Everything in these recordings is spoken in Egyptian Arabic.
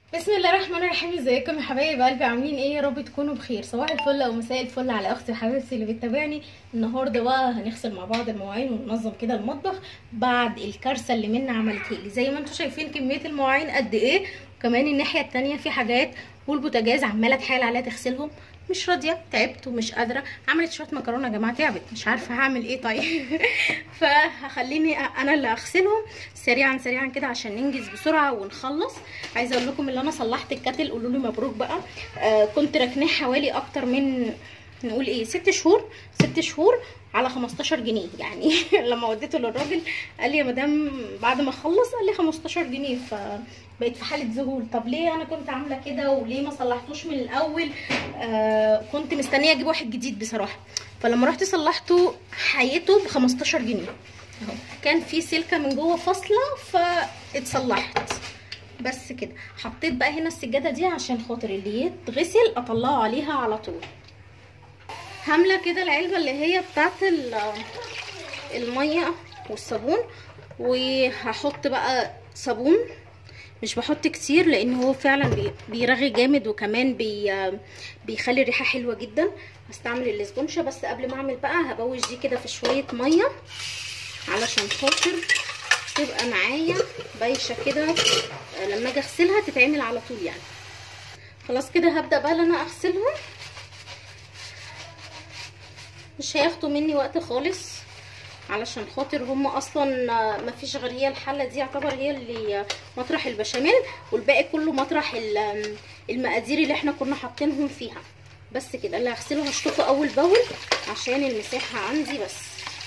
بسم الله الرحمن الرحيم ازيكم يا حبايب قلبي عاملين ايه يا رب تكونوا بخير صباح الفل او مساء الفل على اختي وحبيبتي اللي بتتابعني النهارده بقى هنغسل مع بعض المواعين وننظم كده المطبخ بعد الكارثه اللي منا عملتها لي زي ما انتم شايفين كميه المواعين قد ايه وكمان الناحيه التانية في حاجات والبوتاجاز عماله تحايل عليها تغسلهم مش راضيه تعبت ومش قادره عملت شويه مكرونه يا جماعه تعبت مش عارفه هعمل ايه طيب فهخليني انا اللي اغسلهم سريعا سريعا كده عشان ننجز بسرعه ونخلص عايزه اقول لكم ان انا صلحت الكاتل قولوا لي مبروك بقى آه كنت راكناه حوالي اكتر من نقول ايه ست شهور ست شهور على 15 جنيه يعني لما وديته للراجل قال لي يا مدام بعد ما اخلص قال لي 15 جنيه فبقيت في حاله ذهول طب ليه انا كنت عامله كده وليه ما صلحتوش من الاول آه كنت مستنيه اجيب واحد جديد بصراحه فلما رحت صلحته حيته ب 15 جنيه اهو كان في سلكه من جوه فاصله فاتصلحت بس كده حطيت بقى هنا السجاده دي عشان خاطر اللي يتغسل اطلعه عليها على طول هامله كده العلبه اللي هي بتاعت الميه والصابون وهحط بقى صابون مش بحط كتير لان هو فعلا بيرغي جامد وكمان بي بيخلي الريحه حلوه جدا هستعمل الاسبونشه بس قبل ما اعمل بقى هبوش دي كده في شويه ميه علشان خاطر تبقى معايا بايشه كده لما اجي اغسلها تتعمل على طول يعني خلاص كده هبدا بقى انا اغسلهم مش هياخدوا مني وقت خالص علشان خاطر هم اصلا ما فيش غير هي الحله دي يعتبر هي اللي مطرح البشاميل والباقي كله مطرح المقادير اللي احنا كنا حاطينهم فيها بس كده اللي هغسله هشطفه اول باول عشان المساحه عندي بس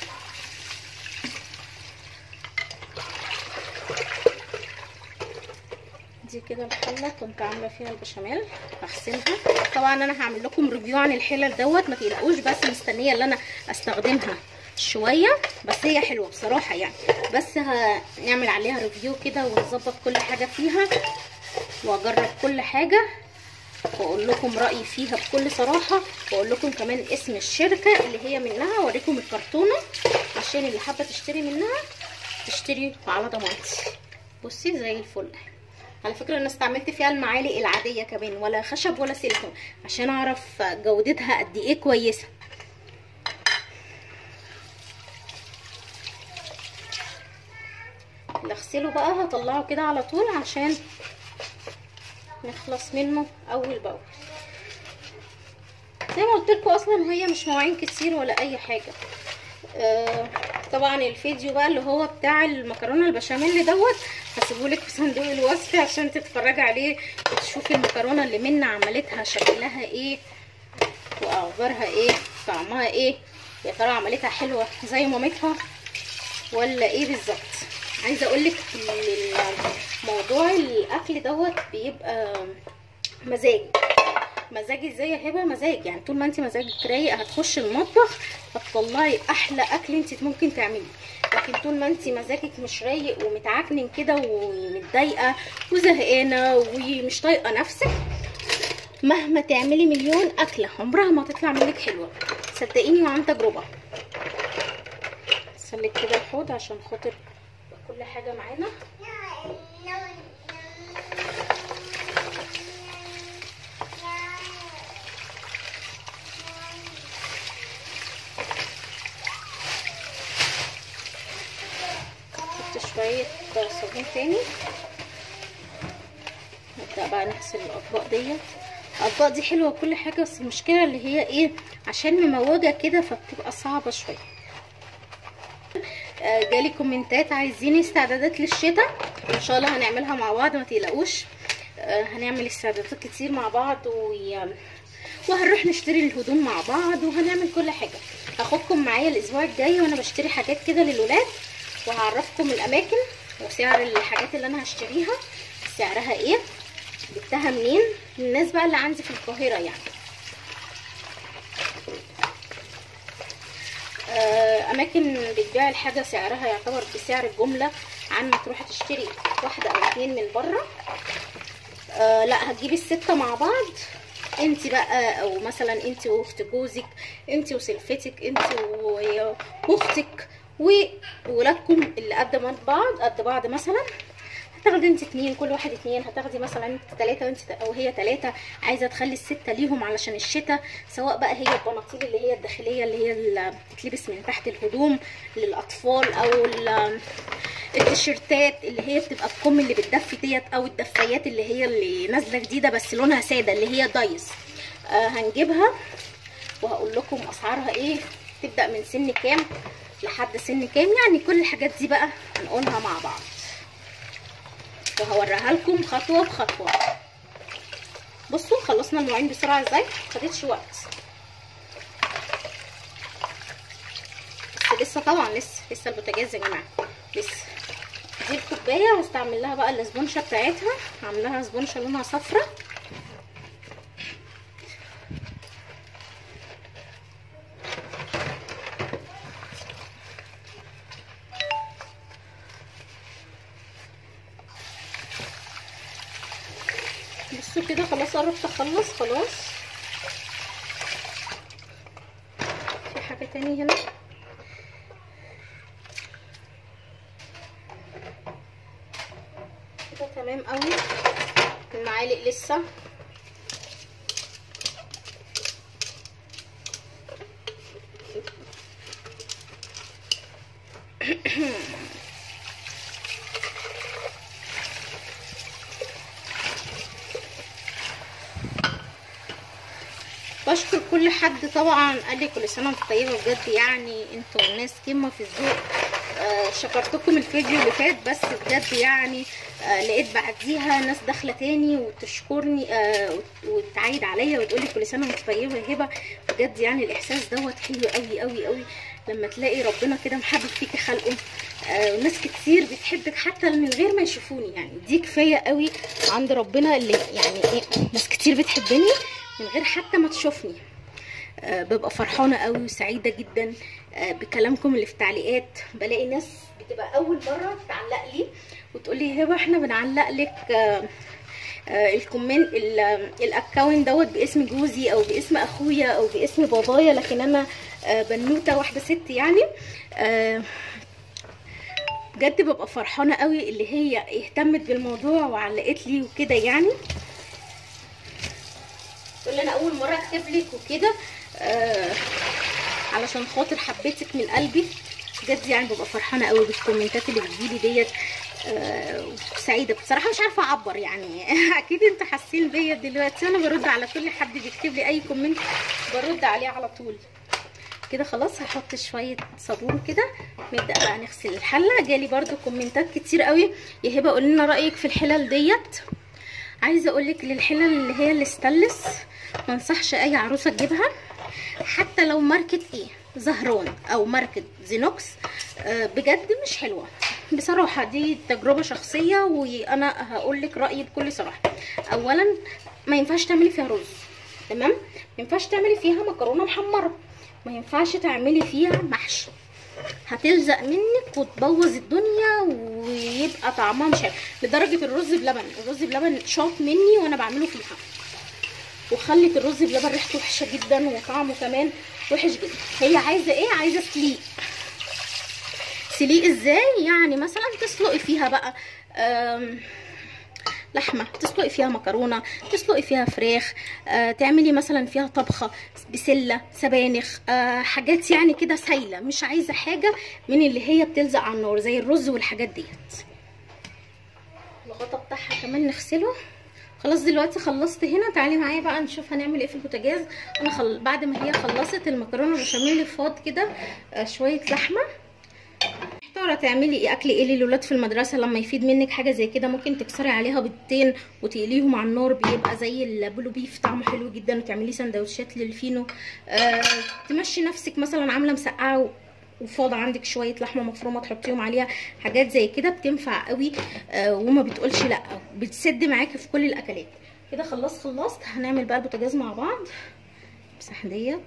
دي كده الحله كنت عامله فيها البشاميل هغسلها طبعا انا هعمل لكم ريفيو عن الحلل دوت ما تقلقوش بس مستنيه ان انا استخدمها شويه بس هي حلوه بصراحه يعني بس هنعمل عليها ريفيو كده ونظبط كل حاجه فيها واجرب كل حاجه واقول لكم رايي فيها بكل صراحه واقول لكم كمان اسم الشركه اللي هي منها واوريكم الكرتونه عشان اللي حابه تشتري منها تشتري على ضمانتي بصي زي الفل على فكره انا استعملت فيها المعالق العاديه كمان ولا خشب ولا سيليكون عشان اعرف جودتها قد ايه كويسه اللي اغسله بقى هطلعه كده على طول عشان نخلص منه اول باول زي ما قلت لكم اصلا هي مش مواعين كتير ولا اي حاجه آه طبعا الفيديو بقى اللي هو بتاع المكرونه البشاميل دوت هسيبهولك في صندوق الوصف عشان تتفرجي عليه وتشوفي المكرونه اللي منا عملتها شكلها ايه واخبارها ايه طعمها ايه يا ترى عملتها حلوه زي مامتها ولا ايه بالظبط عايزه اقولك موضوع الاكل دوت بيبقى مزاج مزاج ازاي يا هبه مزاج يعني طول ما انت مزاجك رايق هتخشي المطبخ هتطلعي احلى اكل انت ممكن تعمليه لكن طول ما انت مزاجك مش رايق ومتعكنن كده ومتضايقه وزهقانه ومش طايقه نفسك مهما تعملي مليون اكله عمرها ما تطلع منك حلوه صدقيني وعن تجربه سلك كده الحوض عشان خاطر كل حاجه معانا شويه صابون تاني نبدا بقى نغسل الاطباق ديت الاطباق دي حلوه كل حاجه بس المشكله اللي هي ايه عشان مموجه كده فبتبقى صعبه شويه آه جالي كومنتات عايزين استعدادات للشتاء ان شاء الله هنعملها مع بعض ما تقلقوش آه هنعمل استعدادات كتير مع بعض و... وهنروح نشتري الهدوم مع بعض وهنعمل كل حاجه هاخدكم معايا الاسبوع الجاي وانا بشتري حاجات كده للولاد وهعرفكم الاماكن وسعر الحاجات اللي انا هشتريها سعرها ايه جبتها منين الناس بقى اللي عندي في القاهره يعني اماكن بتبيع الحاجه سعرها يعتبر بسعر الجمله عن ما تروحي تشتري واحده او اتنين من بره آه لا هتجيبي السته مع بعض انت بقى او مثلا انت واخت جوزك انت وسلفتك انت واختك وولادكم اللي قد بعض قد بعض مثلا هتاخدي انت اتنين كل واحد اتنين هتاخدي مثلا انت تلاته وانت او هي تلاته عايزه تخلي السته ليهم علشان الشتاء سواء بقى هي البناطيل اللي هي الداخليه اللي هي اللي بتتلبس من تحت الهدوم للاطفال او ال- التيشيرتات اللي هي بتبقى بكم اللي بتدفي ديت او الدفايات اللي هي اللي نازله جديده بس لونها ساده اللي هي دايز آه هنجيبها وهقول لكم اسعارها ايه تبدا من سن كام لحد سن كام يعني كل الحاجات دي بقى هنقولها مع بعض وهوريها لكم خطوه بخطوه بصوا خلصنا المواعين بسرعه ازاي خدتش وقت بس لسه طبعا لسه لسه البوتاجاز يا جماعه لسه دي الكوبايه هستعمل لها بقى الاسبونشه بتاعتها عاملاها اسبونشه لونها صفرا بصوا كده خلاص قربت اخلص خلاص في حاجه تاني هنا كده تمام قوي المعالق لسه بشكر كل حد طبعا قال لي كل سنه وانتم طيبه بجد يعني انتوا ناس قمه في الذوق آه شكرتكم الفيديو اللي فات بس بجد يعني آه لقيت بعديها ناس داخله تاني وتشكرني آه وت- وتعايد عليا وتقول لي كل سنه وانت طيبه يا هبه بجد يعني الاحساس دوت حلو قوي قوي قوي لما تلاقي ربنا كده محبب فيكي خلقه آه وناس كتير بتحبك حتى من غير ما يشوفوني يعني دي كفايه قوي عند ربنا اللي يعني ايه ناس كتير بتحبني من غير حتى ما تشوفني آه، ببقى فرحانه قوي وسعيده جدا آه، بكلامكم اللي في التعليقات بلاقي ناس بتبقى اول مره تعلق لي وتقول لي هبه احنا بنعلق لك آه، آه، الكومنت ال- الاكونت دوت باسم جوزي او باسم اخويا او باسم بابايا لكن انا آه، بنوته واحده ست يعني آه، بجد ببقى فرحانه قوي اللي هي اهتمت بالموضوع وعلقت لي وكده يعني تقول لي انا اول مره اكتب لك وكده آه علشان خاطر حبيتك من قلبي بجد يعني ببقى فرحانه قوي بالكومنتات اللي بتجيلي ديت آه سعيده بصراحه مش عارفه اعبر يعني اكيد انتوا حاسين بيا دلوقتي انا برد على كل حد بيكتب لي اي كومنت برد عليه على طول كده خلاص هحط شويه صابون كده نبدا بقى نغسل الحله جالي برده كومنتات كتير قوي يا هبه قولي لنا رايك في الحلل ديت عايزه اقول لك للحلل اللي هي الاستانلس ما انصحش اي عروسه تجيبها حتى لو ماركه ايه زهران او ماركه زينوكس آه، بجد مش حلوه بصراحه دي تجربه شخصيه وانا هقول لك رايي بكل صراحه اولا ما ينفعش تعملي فيها رز تمام ما ينفعش تعملي فيها مكرونه محمره ما ينفعش تعملي فيها محشي هتلزق منك وتبوظ الدنيا ويبقى طعمها مش حلو لدرجه الرز بلبن الرز بلبن شاط مني وانا بعمله فيها وخلت الرز بلبن ريحته وحشه جدا وطعمه كمان وحش جدا هي عايزه ايه عايزه سليق سليق ازاي يعني مثلا تسلقي فيها بقى آم، لحمه تسلقي فيها مكرونه تسلقي فيها فراخ آه، تعملي مثلا فيها طبخه بسله سبانخ آه، حاجات يعني كده سايله مش عايزه حاجه من اللي هي بتلزق على النار زي الرز والحاجات ديت الغطا بتاعها كمان نغسله خلاص دلوقتي خلصت هنا تعالي معايا بقى نشوف هنعمل ايه في البوتاجاز انا خل... بعد ما هي خلصت المكرونه البشاميل فاض كده آه، شويه لحمه محتاره تعملي ايه اكل ايه للولاد في المدرسه لما يفيد منك حاجه زي كده ممكن تكسري عليها بيضتين وتقليهم على النار بيبقى زي البلو بيف طعمه حلو جدا وتعملي سندوتشات للفينو آه تمشي نفسك مثلا عامله مسقعه و- وفاض عندك شويه لحمه مفرومه تحطيهم عليها حاجات زي كده بتنفع قوي آه وما بتقولش لا بتسد معاكي في كل الاكلات كده خلصت خلصت هنعمل بقى البوتاجاز مع بعض امسح ديت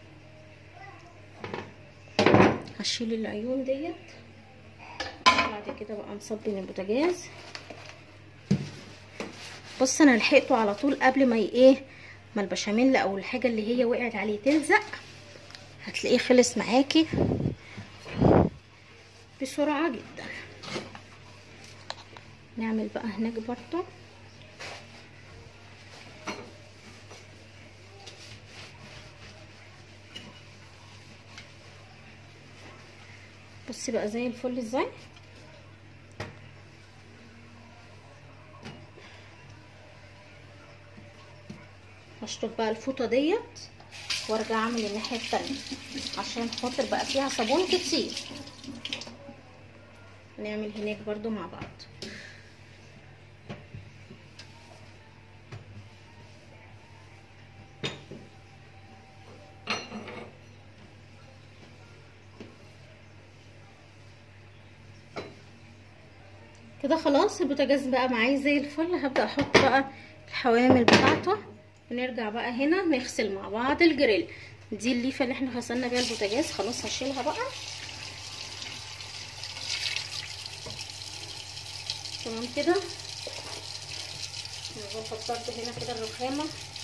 هشيل العيون ديت بعد كده بقى نصب من البوتاجاز بص انا لحقته على طول قبل ما ي- ايه ما البشاميل او الحاجه اللي هي وقعت عليه تلزق هتلاقيه خلص معاكي بسرعه جدا نعمل بقى هناك برضو بصي بقى زي الفل ازاي هشطف بقى الفوطه ديت وارجع اعمل الناحيه التانية عشان خاطر بقى فيها صابون كتير نعمل هناك برضو مع بعض كده خلاص البوتاجاز بقى معايا زي الفل هبدا احط بقى الحوامل بتاعته ونرجع بقى هنا نغسل مع بعض الجريل دي الليفه اللي احنا غسلنا بيها البوتاجاز خلاص هشيلها بقى تمام كده نظبط برضه هنا كده الرخامه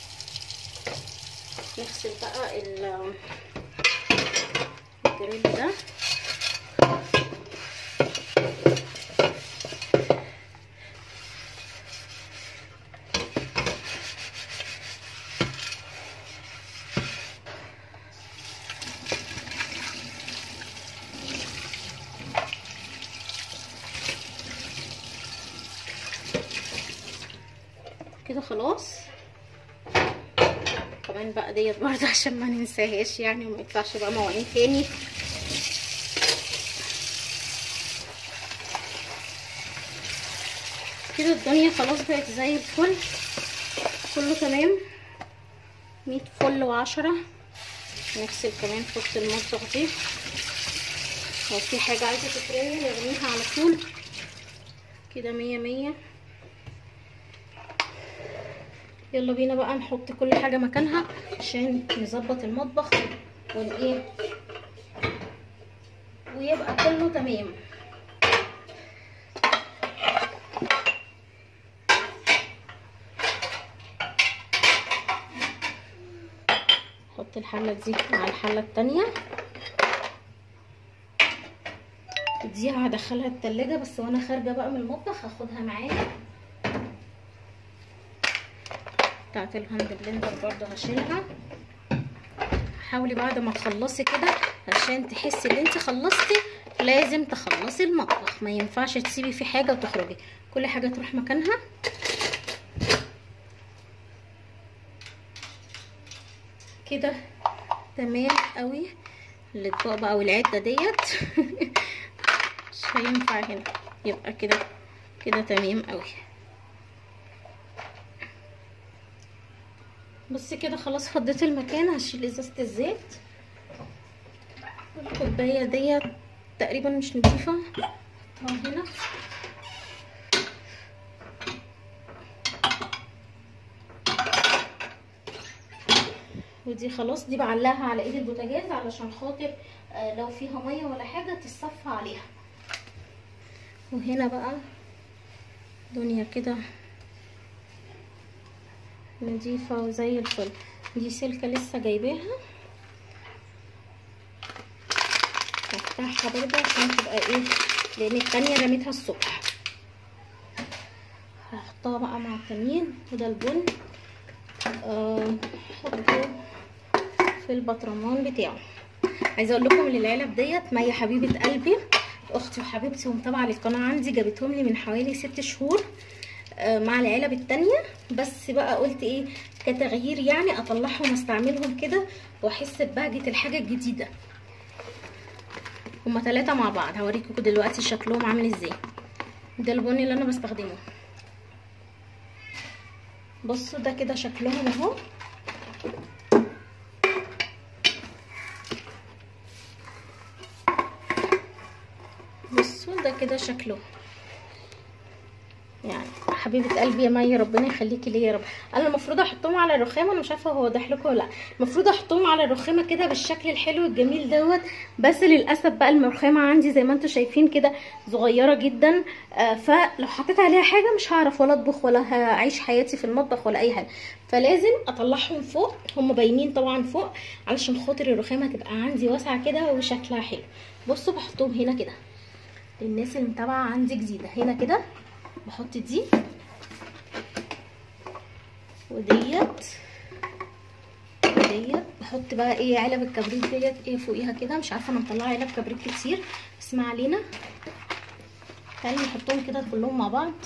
نغسل بقى الجريل ده كده خلاص كمان بقى ديت برضه عشان ما ننساهاش يعني وما يطلعش بقى مواعين تاني كده الدنيا خلاص بقت زي الفل كله تمام مية فل وعشرة نغسل كمان فوطة المطبخ دي لو في حاجة عايزة تترمي نرميها على طول كده مية مية يلا بينا بقى نحط كل حاجه مكانها عشان نظبط المطبخ ون ايه ويبقى كله تمام نحط الحله دي على الحله التانية دي هدخلها التلاجة بس وانا خارجه بقى من المطبخ هاخدها معايا بتاعت الهاند بلندر برضو هشيلها حاولي بعد ما تخلصي كده عشان تحسي ان انت خلصتي لازم تخلصي المطبخ ما ينفعش تسيبي فيه حاجه وتخرجي كل حاجه تروح مكانها كده تمام قوي الاطباق بقى والعده ديت مش هينفع هنا يبقى كده كده تمام قوي بصي كده خلاص فضيت المكان هشيل ازازه الزيت الكوبايه ديت تقريبا مش نضيفه احطها هنا ودي خلاص دي بعلقها على ايد البوتاجاز علشان خاطر آه لو فيها ميه ولا حاجه تصفى عليها وهنا بقى دنيا كده نضيفة وزي الفل دي سلكة لسه جايباها هفتحها برضه عشان تبقى ايه لان التانية رميتها الصبح هحطها بقى مع التانيين وده البن آه حطه في البطرمان بتاعه عايزه اقول لكم ان العلب ديت مي حبيبه قلبي اختي وحبيبتي ومتابعه للقناه عندي جابتهم لي من حوالي ست شهور مع العلب التانية بس بقى قلت ايه كتغيير يعني اطلعهم استعملهم كده واحس ببهجة الحاجة الجديدة هما ثلاثة مع بعض هوريكم دلوقتي شكلهم عامل ازاي ده البني اللي انا بستخدمه بصوا ده كده شكلهم اهو بصوا ده كده شكله يعني حبيبه قلبي يا مي ربنا يخليكي ليا يا رب انا المفروض احطهم على الرخامه انا مش عارفه هو واضح لكم ولا لا المفروض احطهم على الرخامه كده بالشكل الحلو الجميل دوت بس للاسف بقى الرخامه عندي زي ما انتم شايفين كده صغيره جدا آه فلو حطيت عليها حاجه مش هعرف ولا اطبخ ولا هعيش حياتي في المطبخ ولا اي حاجه فلازم اطلعهم فوق هم باينين طبعا فوق علشان خاطر الرخامه تبقى عندي واسعه كده وشكلها حلو بصوا بحطهم هنا كده للناس اللي متابعه عندي جديده هنا كده بحط دي وديت وديت بحط بقى ايه علب الكبريت ديت ايه فوقيها كده مش عارفه انا مطلعه علب كبريت كتير بس ما علينا تعالي نحطهم كده كلهم مع بعض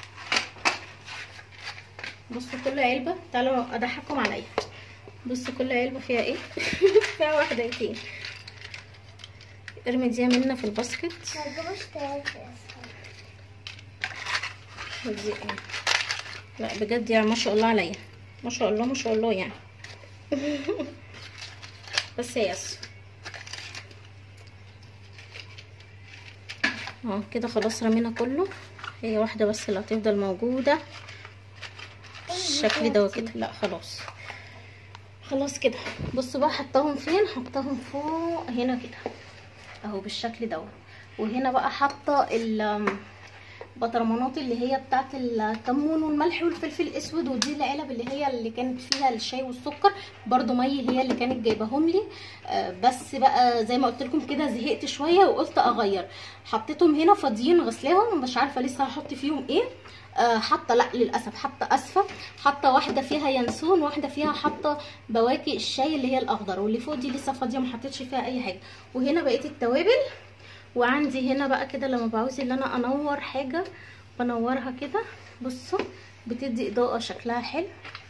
بصوا كل علبه تعالوا اضحكم عليا بصوا كل علبه فيها ايه فيها وحدتين ارمي دي منا في الباسكت ودي ايه لا بجد يعني ما شاء الله عليا ما شاء الله ما شاء الله يعني بس هي يس اه كده خلاص رمينا كله هي واحده بس اللي هتفضل موجوده الشكل ده كده لا خلاص خلاص كده بصوا بقى حطاهم فين حطاهم فوق هنا كده اهو بالشكل دوت وهنا بقى حاطه البطرمانات اللي هي بتاعت الكمون والملح والفلفل الاسود ودي العلب اللي هي اللي كانت فيها الشاي والسكر برضو مي هي اللي كانت جايباهم لي آه بس بقى زي ما قلت لكم كده زهقت شويه وقلت اغير حطيتهم هنا فاضيين غسلاهم مش عارفه لسه هحط فيهم ايه آه حاطه لا للاسف حاطه اسفه حاطه واحده فيها ينسون واحده فيها حاطه بواكي الشاي اللي هي الاخضر واللي فوق دي لسه فاضيه ما حطيتش فيها اي حاجه وهنا بقيه التوابل وعندي هنا بقى كده لما بعوز ان انا انور حاجه بنورها كده بصوا بتدي اضاءه شكلها حلو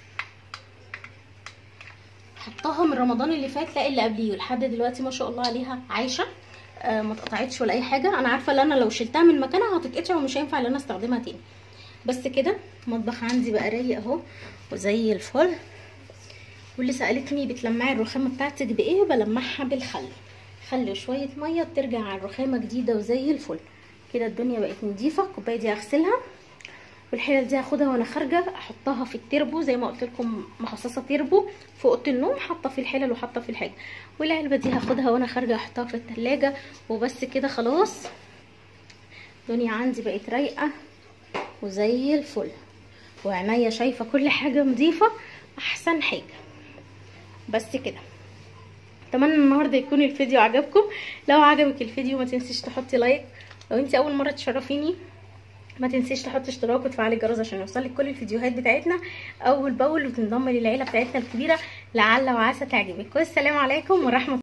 حطاها من رمضان اللي فات لا اللي قبليه لحد دلوقتي ما شاء الله عليها عايشه آه ما اتقطعتش ولا اي حاجه انا عارفه ان انا لو شلتها من مكانها هتتقطع ومش هينفع ان انا استخدمها تاني بس كده المطبخ عندي بقى رايق اهو وزي الفل واللي سالتني بتلمعي الرخامه بتاعتك بايه بلمعها بالخل خل وشويه ميه بترجع على الرخامه جديده وزي الفل كده الدنيا بقت نضيفه الكوبايه دي هغسلها والحلل دي هاخدها وانا خارجه احطها في التربو زي ما قلت لكم مخصصه تربو في اوضه النوم حاطه في الحلل وحاطه في الحاجه والعلبه دي هاخدها وانا خارجه احطها في التلاجة وبس كده خلاص الدنيا عندي بقت رايقه وزي الفل وعينيا شايفه كل حاجه نظيفه احسن حاجه بس كده اتمنى النهارده يكون الفيديو عجبكم لو عجبك الفيديو ما تنسيش تحطي لايك لو انت اول مره تشرفيني ما تنسيش تحطي اشتراك وتفعلي الجرس عشان يوصلك كل الفيديوهات بتاعتنا اول باول وتنضمي للعيله بتاعتنا الكبيره لعل وعسى تعجبك والسلام عليكم ورحمه